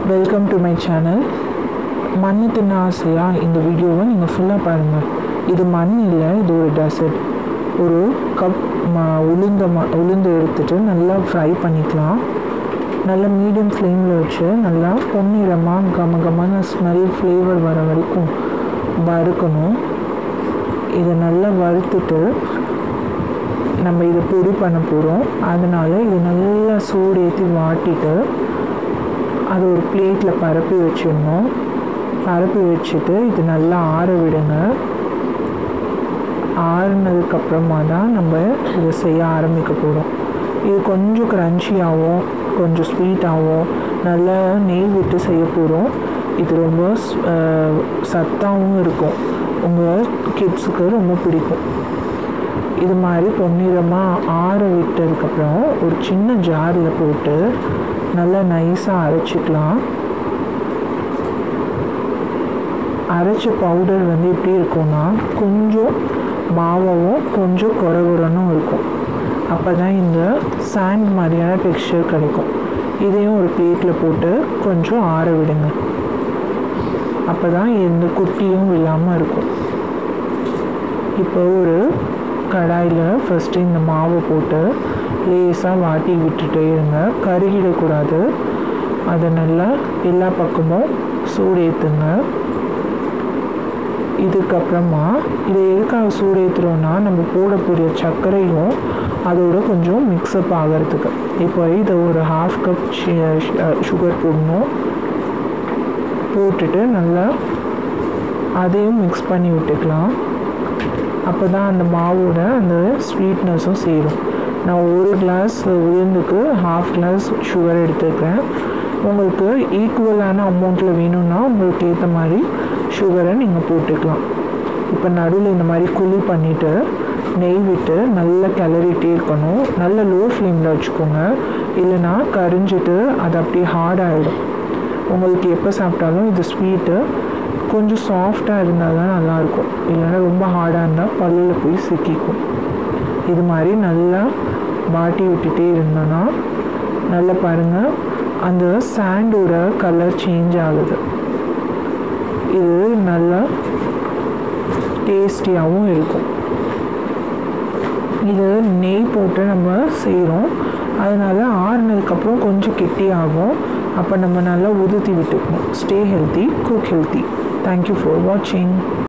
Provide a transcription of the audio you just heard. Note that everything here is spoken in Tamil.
வெல்கம் டு மை சேனல் மண் தின்ன ஆசையா இந்த வீடியோவை நீங்கள் ஃபுல்லாக பாருங்கள் இது மண் இல்லை இது ஒரு டெசர்ட் ஒரு கப் ம உளுந்த ம உளுந்து எடுத்துட்டு நல்லா ஃப்ரை பண்ணிக்கலாம் நல்லா மீடியம் ஃப்ளேமில் வச்சு நல்லா பொன்னிறமாக கம கமான ஸ்மெல் ஃப்ளேவர் வர வரைக்கும் வறுக்கணும் இதை நல்லா வறுத்துட்டு நம்ம இதை பொடி பண்ண போகிறோம் அதனால் இது நல்லா சூடு ஏற்றி வாட்டிட்டு அதை ஒரு பிளேட்டில் பரப்பி வச்சிடணும் பரப்பி வச்சுட்டு இது நல்லா ஆற விடுங்க ஆறுனதுக்கப்புறமா தான் நம்ம இதை செய்ய ஆரம்பிக்க போகிறோம் இது கொஞ்சம் க்ரன்ச்சியாகவும் கொஞ்சம் ஸ்வீட்டாகவும் நல்லா நெய் விட்டு செய்ய போகிறோம் இது ரொம்ப சத்தாகவும் இருக்கும் உங்கள் கிட்ஸுக்கு ரொம்ப பிடிக்கும் இது மாதிரி பொன்னிறமாக ஆற விட்டதுக்கப்புறம் ஒரு சின்ன ஜாரில் போட்டு நல்லா நைஸாக அரைச்சிக்கலாம் அரைச்ச பவுடர் வந்து எப்படி இருக்கும்னா கொஞ்சம் மாவாவும் கொஞ்சம் குறகுறனும் இருக்கும் அப்போ தான் இந்த சாண்ட் மாதிரியான டெக்ஸ்டர் கிடைக்கும் இதையும் ஒரு பிளேட்டில் போட்டு கொஞ்சம் ஆற விடுங்க அப்போ தான் எந்த குட்டியும் இல்லாமல் இருக்கும் இப்போ ஒரு கடாயில் ஃபஸ்ட்டு இந்த மாவை போட்டு லேசாக வாட்டி விட்டுட்டே இருங்க கருகிடக்கூடாது அதை நல்லா எல்லா பக்கமும் சூடு ஏற்றுங்க இதுக்கப்புறமா இதை எதுக்காக சூடு ஏற்றுறோன்னா நம்ம போடக்கூடிய சர்க்கரையும் அதோட கொஞ்சம் மிக்சப் ஆகிறதுக்கு இப்போ இதை ஒரு ஹாஃப் கப் சுகர் போடணும் போட்டுட்டு நல்லா அதையும் மிக்ஸ் பண்ணி விட்டுக்கலாம் அப்போ தான் அந்த மாவோட அந்த ஸ்வீட்னஸும் சேரும் நான் ஒரு கிளாஸ் உளுந்துக்கு ஹாஃப் கிளாஸ் சுகர் எடுத்துருக்கேன் உங்களுக்கு ஈக்குவலான அமௌண்ட்டில் வேணும்னா உங்களுக்கு ஏற்ற மாதிரி சுகரை நீங்கள் போட்டுக்கலாம் இப்போ நடுவில் இந்த மாதிரி குழி பண்ணிவிட்டு நெய் விட்டு நல்லா கிளறிட்டே இருக்கணும் நல்ல லோ ஃப்ளேமில் வச்சுக்கோங்க இல்லைனா கரிஞ்சிட்டு அது அப்படியே ஹார்ட் ஆகிடும் உங்களுக்கு எப்போ சாப்பிட்டாலும் இது ஸ்வீட்டு கொஞ்சம் சாஃப்டாக இருந்தால் தான் நல்லாயிருக்கும் இல்லைன்னா ரொம்ப ஹார்டாக இருந்தால் பல்லில் போய் சிக்கிக்கும் இது மாதிரி நல்லா வாட்டி விட்டுட்டே இருந்தோன்னா நல்லா பாருங்கள் அந்த சாண்டோட கலர் சேஞ்ச் ஆகுது இது நல்லா டேஸ்டியாகவும் இருக்கும் இது நெய் போட்டு நம்ம செய்கிறோம் அதனால் ஆறுனதுக்கப்புறம் கொஞ்சம் கெட்டியாகும் அப்போ நம்ம நல்லா உதுத்தி விட்டுக்கணும் stay healthy cook healthy thank you for வாட்சிங்